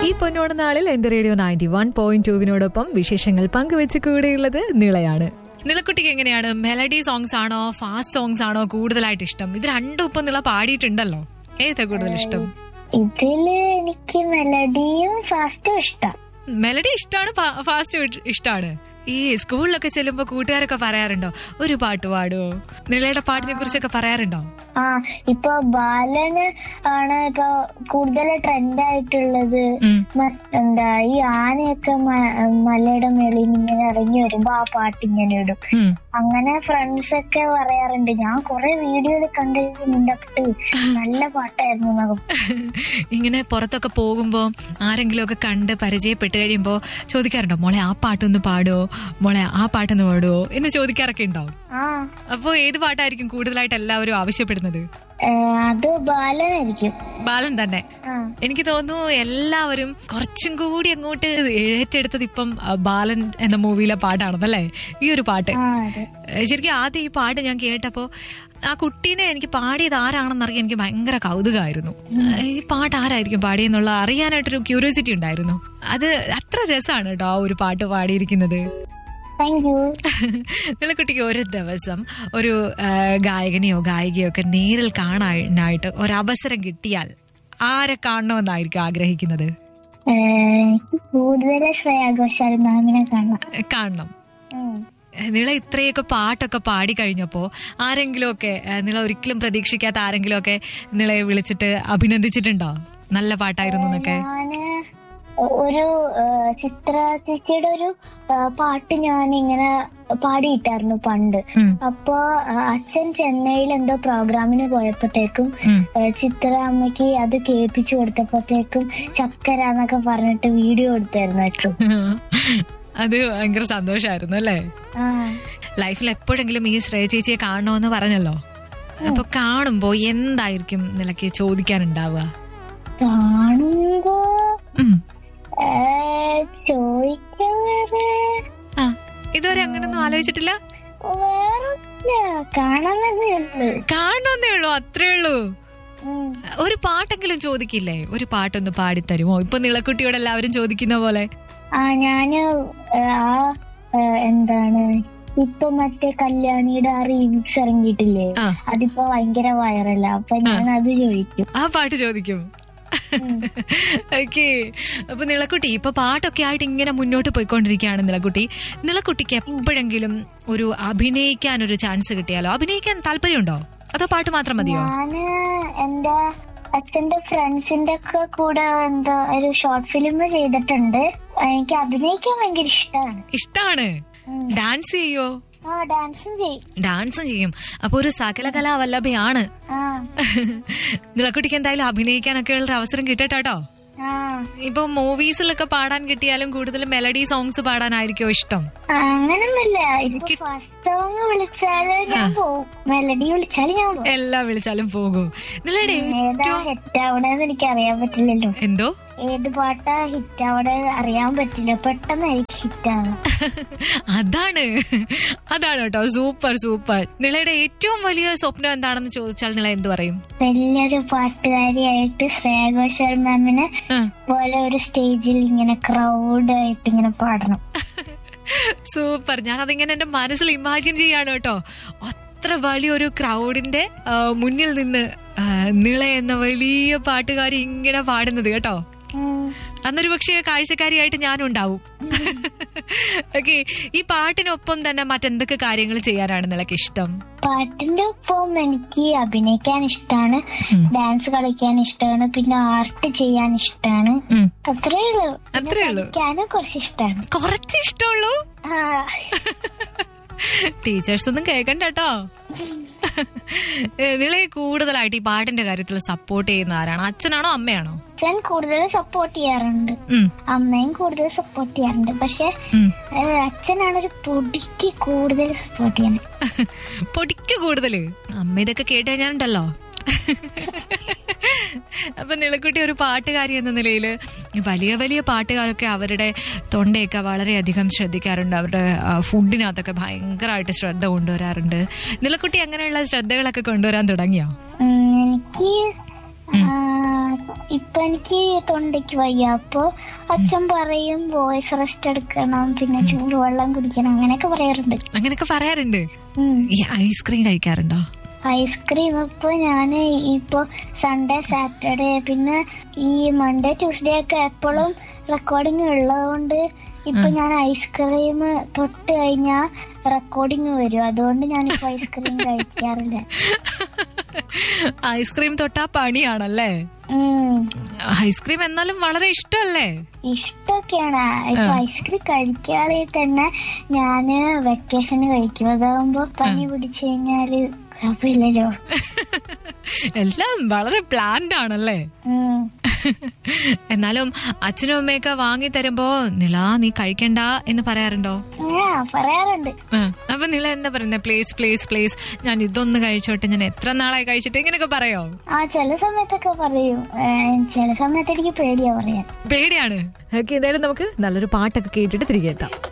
ഈ പൊന്നോണ നാളിൽ എന്റെ റേഡിയോ നയൻറ്റി വൺ പോയിന്റ് ടുവിനോടൊപ്പം വിശേഷങ്ങൾ പങ്കുവെച്ച് കൂടെയുള്ളത് നിളയാണ് നിളക്കുട്ടിക്ക് എങ്ങനെയാണ് മെലഡി സോങ്സ് ആണോ ഫാസ്റ്റ് സോങ്സ് ആണോ കൂടുതലായിട്ട് ഇഷ്ടം ഇത് രണ്ടും ഇപ്പൊ നിള പാടിയിട്ടുണ്ടല്ലോ ഏതാ കൂടുതൽ ഇഷ്ടം ഇതില് എനിക്ക് മെലഡിയും ഫാസ്റ്റും ഇഷ്ടം മെലഡി ഇഷ്ടമാണ് ഫാസ്റ്റ് ഇഷ്ടമാണ് ഈ സ്കൂളിലൊക്കെ ചെല്ലുമ്പോ കൂട്ടുകാരൊക്കെ പറയാറുണ്ടോ ഒരു പാട്ട് പാടുവോ നിളയുടെ പാട്ടിനെ കുറിച്ചൊക്കെ പറയാറുണ്ടോ ആ ഇപ്പൊ ബാലന് ആണ് ഇപ്പൊ കൂടുതൽ ട്രെൻഡ് ആയിട്ടുള്ളത് ഉം. മ- എന്താ ഈ ആനയൊക്കെ മ- മലയുടെ മേളിൽ നിന്ന് ഇങ്ങനെ ഇറങ്ങി വരുമ്പോ ആ പാട്ട് ഇങ്ങനെ ഇടും ഉം. അങ്ങനെ ഫ്രണ്ട്സ് ഒക്കെ പറയാറുണ്ട് ഞാൻ കുറെ വീഡിയോയിൽ കണ്ട് നിന്നപ്പെട്ട് നല്ല പാട്ടായിരുന്നു എന്നൊക്കെ ഇങ്ങനെ പുറത്തൊക്കെ പോകുമ്പോ ആരെങ്കിലും ഒക്കെ കണ്ട് പരിചയപ്പെട്ട് കഴിയുമ്പോ ചോദിക്കാറുണ്ടോ മോളെ ആ പാട്ടൊന്ന് പാടുവോ മോളെ ആ പാട്ടൊന്ന് പാടുവോ എന്ന് ചോദിക്കാറൊക്കെ ഉണ്ടാവും ആ അപ്പോ ഏത് പാട്ടായിരിക്കും കൂടുതലായിട്ട് എല്ലാവരും ആവശ്യപ്പെടുന്നത് ഏ, അത് ബാലനായിരിക്കും ബാലൻ തന്നെ ആ എനിക്ക് തോന്നുന്നു എല്ലാവരും കുറച്ചും കൂടി അങ്ങോട്ട് ഏറ്റെടുത്തത് ഇപ്പം ആ, ബാലൻ എന്ന മൂവിയിലെ പാട്ടാണെന്നല്ലേ ഈ ഒരു പാട്ട് ആ അതെ ഏഹ് ശരിക്കും ആദ്യം ഈ പാട്ട് ഞാൻ കേട്ടപ്പോ ആ കുട്ടീനെ എനിക്ക് പാടിയത് ആരാണെന്നറിയാൻ എനിക്ക് ഭയങ്കര കൗതുകമായിരുന്നു ഈ പാട്ട് ആരായിരിക്കും പാടിയെന്നുള്ള അറിയാനായിട്ടൊരു ക്യൂരിയോസിറ്റി ഉണ്ടായിരുന്നു അത് അത്ര രസമാണ് കേട്ടോ ആ ഒരു പാട്ട് പാടിയിരിക്കുന്നത് താങ്ക് യു നിലക്കുട്ടിക്ക് ഒരു ദിവസം ഒരു ആ, ഗായകനെയോ ഗായികയോ ഒക്കെ നേരിൽ കാണാനായിട്ട് ഒരവസരം കിട്ടിയാൽ ആരെ കാണണമെന്നായിരിക്കും ആഗ്രഹിക്കുന്നത് എനിക്ക് കൂടുതൽ ശ്രേയ ഘോഷാൽ മാമിനെ കാണാം കാണണം ഉം. നിള ഇത്രയൊക്കെ പാട്ടൊക്കെ പാടി കഴിഞ്ഞപ്പോ ആരെങ്കിലും ഒക്കെ നിള ഒരിക്കലും പ്രതീക്ഷിക്കാത്ത ആരെങ്കിലും ഒക്കെ നിളയെ വിളിച്ചിട്ട് അഭിനന്ദിച്ചിട്ടുണ്ടോ നല്ല പാട്ടായിരുന്നു എന്നൊക്കെ ഞാന് ഒരു ആ, ചിത്ര ചേച്ചിയുടെ ഒരു ആ, പാട്ട് ഞാൻ ഇങ്ങനെ പാടിയിട്ടായിരുന്നു പണ്ട് ഉം, അപ്പൊ ആ, അച്ഛൻ ചെന്നൈയിൽ എന്തോ പ്രോഗ്രാമിന് പോയപ്പോഴത്തേക്കും ഉം. ആ, ചിത്ര അമ്മയ്ക്ക് അത് കേൾപ്പിച്ചു കൊടുത്തപ്പോഴത്തേക്കും ചക്കര എന്നൊക്കെ പറഞ്ഞിട്ട് വീഡിയോ എടുത്തായിരുന്നു അച്ഛൻ അത് ഭയങ്കര സന്തോഷായിരുന്നു അല്ലേ ആ ലൈഫിൽ എപ്പോഴെങ്കിലും ഈ ശ്രേയ ചേച്ചിയെ കാണണമെന്ന് പറഞ്ഞല്ലോ അപ്പൊ കാണുമ്പോ എന്തായിരിക്കും നിലയ്ക്ക് ചോദിക്കാനുണ്ടാവുക കാണുമ്പോ ഉം. ആ, ചോദിക്കാറ് ആ ഇതുവരെ അങ്ങനൊന്നും ആലോചിച്ചിട്ടില്ല വേറൊന്നുമില്ല കാണാമെന്നേ ഉള്ളു കാണണമെന്നേ ഉള്ളൂ അത്രേ ഉള്ളൂ ഉം. ഒരു പാട്ടെങ്കിലും ചോദിക്കില്ലേ ഒരു പാട്ടൊന്ന് പാടിത്തരുമോ ഇപ്പൊ നിളക്കുട്ടിയോട് എല്ലാവരും ചോദിക്കുന്ന പോലെ ആ ഞാന് ആ ആ, എന്താണ് ഇപ്പൊ മറ്റേ കല്യാണിയുടെ ആ റീമിക്സ് ഇറങ്ങിയിട്ടില്ലേ ആ. അതിപ്പോ ഭയങ്കര വൈറല അപ്പൊ ഞാൻ അത് ചോദിക്കും ആ പാട്ട് ചോദിക്കും ഓക്കെ അപ്പൊ നിളക്കുട്ടി ഇപ്പൊ പാട്ടൊക്കെ ആയിട്ട് ഇങ്ങനെ മുന്നോട്ട് പോയിക്കൊണ്ടിരിക്കുകയാണ് നിളക്കുട്ടി നിളക്കുട്ടിക്ക് എപ്പോഴെങ്കിലും ഒരു അഭിനയിക്കാൻ ഒരു ചാൻസ് കിട്ടിയാലോ അഭിനയിക്കാൻ താല്പര്യമുണ്ടോ അതോ പാട്ട് മാത്രം മതിയോ ഞാന് എന്റെ അച്ഛന്റെ ഫ്രണ്ട്സിന്റെ ഒക്കെ കൂടെ എന്താ ഒരു ഷോർട്ട് ഫിലിം ചെയ്തിട്ടുണ്ട് എനിക്ക് അഭിനയിക്കാൻ ഭയങ്കര ഇഷ്ടമാണ് ഇഷ്ടാണ് ഡാൻസ് ചെയ്യോ ആ ഡാൻസും ചെയ്യും ഡാൻസും ചെയ്യും അപ്പൊ ഒരു സകല കലാവല്ലഭയാണ് ആ നിളക്കുട്ടിക്ക് എന്തായാലും അഭിനയിക്കാനൊക്കെ ഉള്ള ഒരു അവസരം കിട്ടട്ടോ ആ ഇപ്പൊ മൂവീസിലൊക്കെ പാടാൻ കിട്ടിയാലും കൂടുതൽ മെലഡി സോങ്സ് പാടാനായിരിക്കോ ഇഷ്ടം അങ്ങനൊന്നുമില്ല ഇപ്പൊ ഫസ്റ്റ് സോങ് വിളിച്ചാല് ഞാൻ പോവും മെലഡി വിളിച്ചാല് ഞാൻ പോവും എല്ലാം വിളിച്ചാലും പോകും നിലയുടെ ഏതാ ഹിറ്റ് ആവണെന്ന് എനിക്ക് അറിയാൻ പറ്റില്ലല്ലോ എന്തോ ഏത് പാട്ടാ ഹിറ്റ് ആവണേ അറിയാൻ പറ്റില്ല പെട്ടെന്ന് എനിക്ക് ഹിറ്റ് ആവാം അതാണ് അതാണ് കേട്ടോ സൂപ്പർ സൂപ്പർ നിളയുടെ ഏറ്റവും വലിയ സ്വപ്നം എന്താണെന്ന് ചോദിച്ചാൽ നിള എന്തു പറയും വലിയൊരു പാട്ടുകാരിയായിട്ട് ശ്രേയ ഘോഷാൽ മാമിനെ ആ. പോലെ ഒരു സ്റ്റേജിൽ ഇങ്ങനെ ക്രൗഡ് ആയിട്ട് ഇങ്ങനെ പാടണം സൂപ്പർ ഞാൻ അതിങ്ങനെ എന്റെ മനസ്സിൽ ഇമാജിൻ ചെയ്യാണ് കേട്ടോ അത്ര വലിയൊരു ക്രൗഡിന്റെ ആ, മുന്നിൽ നിന്ന് ആ, നിള എന്ന വലിയ പാട്ടുകാരി ഇങ്ങനെ പാടുന്നത് കേട്ടോ ഉം. അന്നൊരു പക്ഷേ കാഴ്ചക്കാരിയായിട്ട് ഞാനും ഉണ്ടാവും ഓക്കെ ഈ പാട്ടിനൊപ്പം തന്നെ മറ്റെന്തൊക്കെ കാര്യങ്ങൾ ചെയ്യാനാണ് നിനക്ക് ഇഷ്ടം പാട്ടിന്റെ ഒപ്പം എനിക്ക് അഭിനയിക്കാൻ ഇഷ്ടമാണ് ഉം. ഡാൻസ് കളിക്കാൻ ഇഷ്ടമാണ് പിന്നെ ആർട്ട് ചെയ്യാൻ ഇഷ്ടമാണ് ഉം. അത്രേ ഉള്ളൂ അത്രേ ഉള്ളൂ പഠിക്കാനും കുറച്ച് ഇഷ്ടമാണ് കുറച്ച് ഇഷ്ടമുള്ളൂ ആ ടീച്ചേഴ്സ് ഒന്നും കേൾക്കണ്ട കേട്ടോ നിളെ കൂടുതലായിട്ട് ഈ പാട്ടിന്റെ കാര്യത്തിൽ സപ്പോർട്ട് ചെയ്യുന്ന ആരാണ് അച്ഛനാണോ അമ്മയാണോ അച്ഛൻ കൂടുതൽ സപ്പോർട്ട് ചെയ്യാറുണ്ട് ഉം, അമ്മയും കൂടുതൽ സപ്പോർട്ട് ചെയ്യാറുണ്ട് പക്ഷെ ഉം. ഏഹ്, അച്ഛനാണ് ഒരു പൊടിക്ക് കൂടുതൽ സപ്പോർട്ട് ചെയ്യുന്നത് പൊടിക്ക് കൂടുതല് അമ്മ ഇതൊക്കെ കേട്ട് കഴിഞ്ഞാലുണ്ടല്ലോ അപ്പൊ നിളക്കുട്ടി ഒരു പാട്ടുകാരി എന്ന നിലയിൽ വലിയ വലിയ പാട്ടുകാരൊക്കെ അവരുടെ തൊണ്ടയൊക്കെ വളരെയധികം ശ്രദ്ധിക്കാറുണ്ട് അവരുടെ ആ, ഫുഡിനകത്തൊക്കെ ഭയങ്കരമായിട്ട് ശ്രദ്ധ കൊണ്ടുവരാറുണ്ട് നിളക്കുട്ടി അങ്ങനെയുള്ള ശ്രദ്ധകളൊക്കെ കൊണ്ടുവരാൻ തുടങ്ങിയോ ഉം, എനിക്ക് ആ, ഇപ്പൊ എനിക്ക് തൊണ്ടയ്ക്ക് വയ്യ അപ്പൊ അച്ഛൻ പറയും വോയിസ് റെസ്റ്റ് എടുക്കണം പിന്നെ ചൂടുവെള്ളം കുടിക്കണം അങ്ങനെയൊക്കെ പറയാറുണ്ട് അങ്ങനെയൊക്കെ പറയാറുണ്ട് ഉം. ഈ ഐസ്ക്രീം കഴിക്കാറുണ്ടോ ഐസ്ക്രീം ഇപ്പൊ ഞാന് ഇപ്പൊ സൺഡേ സാറ്റർഡേ പിന്നെ ഈ മൺഡേ ട്യൂസ്ഡേ ഒക്കെ എപ്പോഴും റെക്കോർഡിംഗ് ഉള്ളതുകൊണ്ട് ഇപ്പൊ ഞാൻ ഐസ്ക്രീം തൊട്ട് കഴിഞ്ഞാ റെക്കോർഡിംഗ് വരും അതുകൊണ്ട് ഞാനിപ്പോ ഐസ്ക്രീം കഴിക്കാറില്ല ഐസ്ക്രീം തൊട്ടാ പണിയാണല്ലേ ഉം ഐസ്ക്രീം എന്നാലും വളരെ ഇഷ്ടമല്ലേ ഇഷ്ടൊക്കെയാണ് ഇപ്പൊ ഐസ്ക്രീം കഴിക്കാതെ തന്നെ ഞാന് വെക്കേഷന് കഴിക്കും അതാവുമ്പോ പനി പിടിച്ചു കഴിഞ്ഞാല് കുഴപ്പമില്ലല്ലോ എല്ലാം വളരെ പ്ലാൻഡ് ആണല്ലേ ഉം എന്നാലും അച്ഛനും അമ്മയൊക്കെ വാങ്ങി തരുമ്പോ നിള നീ കഴിക്കണ്ട എന്ന് പറയാറുണ്ടോ ആ പറയാറുണ്ട് ആ, അപ്പൊ നിള എന്താ പറയുന്നത് പ്ലീസ് പ്ലീസ് പ്ലീസ് ഞാൻ ഇതൊന്ന് കഴിച്ചോട്ടെ ഞാൻ എത്ര നാളായി കഴിച്ചിട്ട് ഇങ്ങനെയൊക്കെ പറയോ ആ ചില സമയത്തൊക്കെ പറയും ഏ, ചില സമയത്ത് എനിക്ക് പേടിയാ പറയാൻ പേടിയാണ് ഓക്കെ എന്തായാലും നമുക്ക് നല്ലൊരു പാട്ടൊക്കെ കേട്ടിട്ട് തിരികെ എത്താം